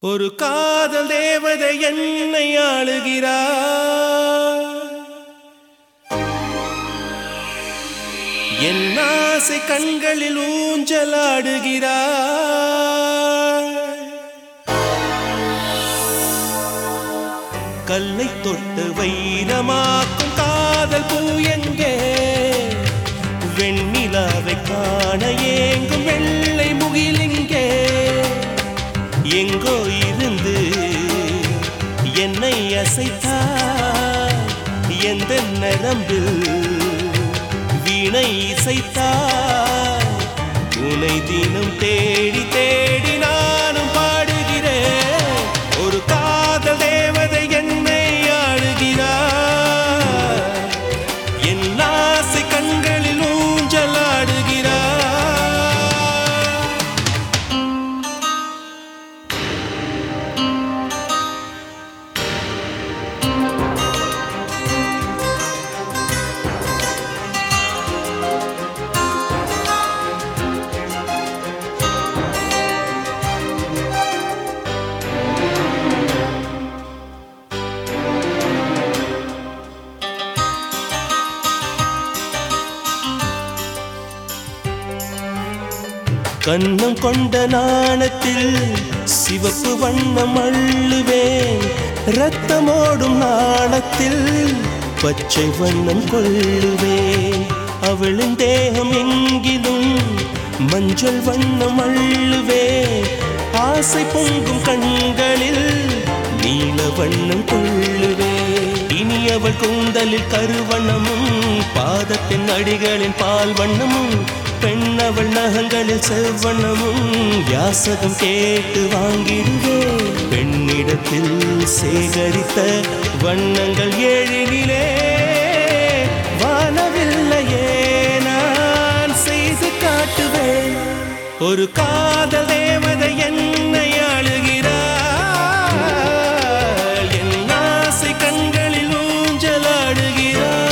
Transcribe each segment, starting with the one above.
ஒரு காதல் தேவதை என்னை ஆளுகிறார் என் ஆசை கண்களில் ஊஞ்சலாடுகிறார் கல்லை தொட்டு வைரமாக்கும் காதல் பூ எங்கே வெண்ணிலாவை காண ஏங்கும் வெள்ளை முகிலிங்கே எங்கோ இருந்து என்னை அசைத்தார் எந்த நரம்பில் வீணை இசைத்தார் உனை தினம் தேடி தேடி நானும் பாடுகிறேன் ஒரு காதல் தேவதை என்னை ஆளுகிறார் என் ஆசை கண்களில் ஊஞ்சலாடுகிறார் கண்ணம் கொண்ட நாணத்தில் சிவப்பு வண்ணம் அள்ளுவேன் ரத்தமோடும் நாணத்தில் பச்சை வண்ணம் கொள்ளுவேன் அவளின் தேகம் எங்கிலும் மஞ்சள் வண்ணம் அள்ளுவேன் ஆசை பொங்கும் கண்களில் நீல வண்ணம் கொள்ளுவேன் இனி அவள் கூந்தலில் கருவண்ணமும் பாதத்தின் அடிகளின் பால் வண்ணமும் பெண் அவள் நகங்களில் செவ்வண்ணமும் யாசகம் கேட்டு வாங்கிடுவேன் பெண்ணிடத்தில் சேகரித்த வண்ணங்கள் ஏழினிலே வானவில்லையே நான் செய்து காட்டுவேன் ஒரு காதல் தேவதை என்னை ஆளுகிறாள் என் ஆசை கண்களில் ஊஞ்சலாடுகிறாள்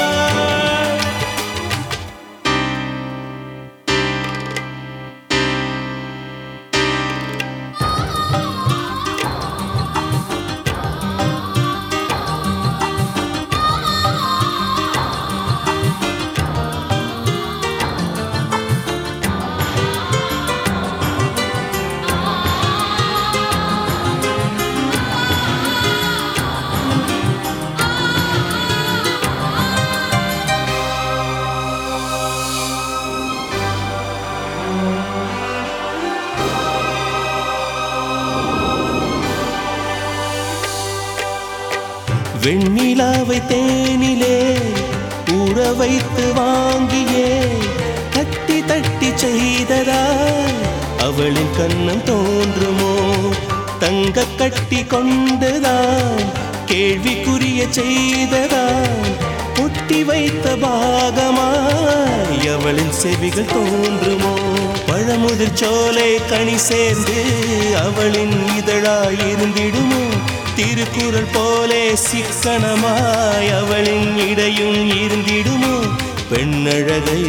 வெண்ணிலாவை தேனிலே ஊற வைத்து வாங்கியே தட்டி தட்டி செய்ததா அவளின் கண்ணம் தோன்றுமோ தங்க கட்டி கொண்டுதான் கேள்விக்குரிய செய்ததா ஒட்டி வைத்த பாகமாய் அவளின் செவிகள் தோன்றுமோ பழமுதிர் சோலை கனி சேர்ந்து அவளின் இதழாய் இருந்திடுமோ திருக்குறள் போலே சிக்கனமாய் அவளின் இடையும் இருந்திடுமோ பெண்ணழகை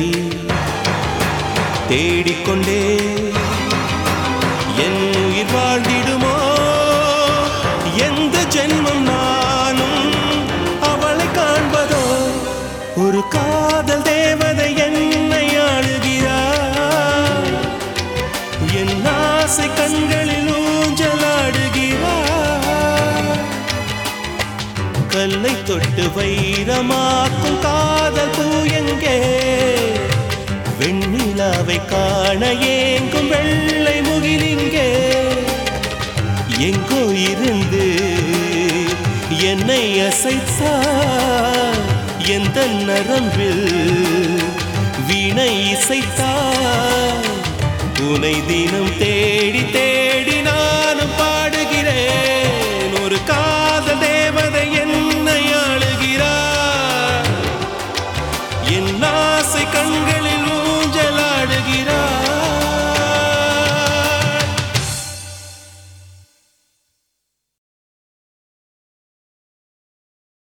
தேடிக்கொண்டே என் உயிர் வாழ்ந்திடுமோ எந்த ஜென்மம் நானும் அவளை காண்பதோ ஒரு காதல் தேவதை என்னை ஆளுகிறார் என் ஆசை கண்களில் ஊஞ்சலாடுகிறார் கல்லை தொட்டு வைரமாக்கும் காதல் பூ எங்கே வெண்ணிலாவை காண ஏங்கும் வெள்ளை முகிலிங்கே எங்கோ இருந்து என்னை அசைத்தார் எந்த நரம்பில் வீணை இசைத்தார் உனை தினம் தேடி தேடி நானும் பாடுகிறேன் ஒரு காதல் தேவதை என்னை ஆளுகிறார் என் ஆசை கண்கள்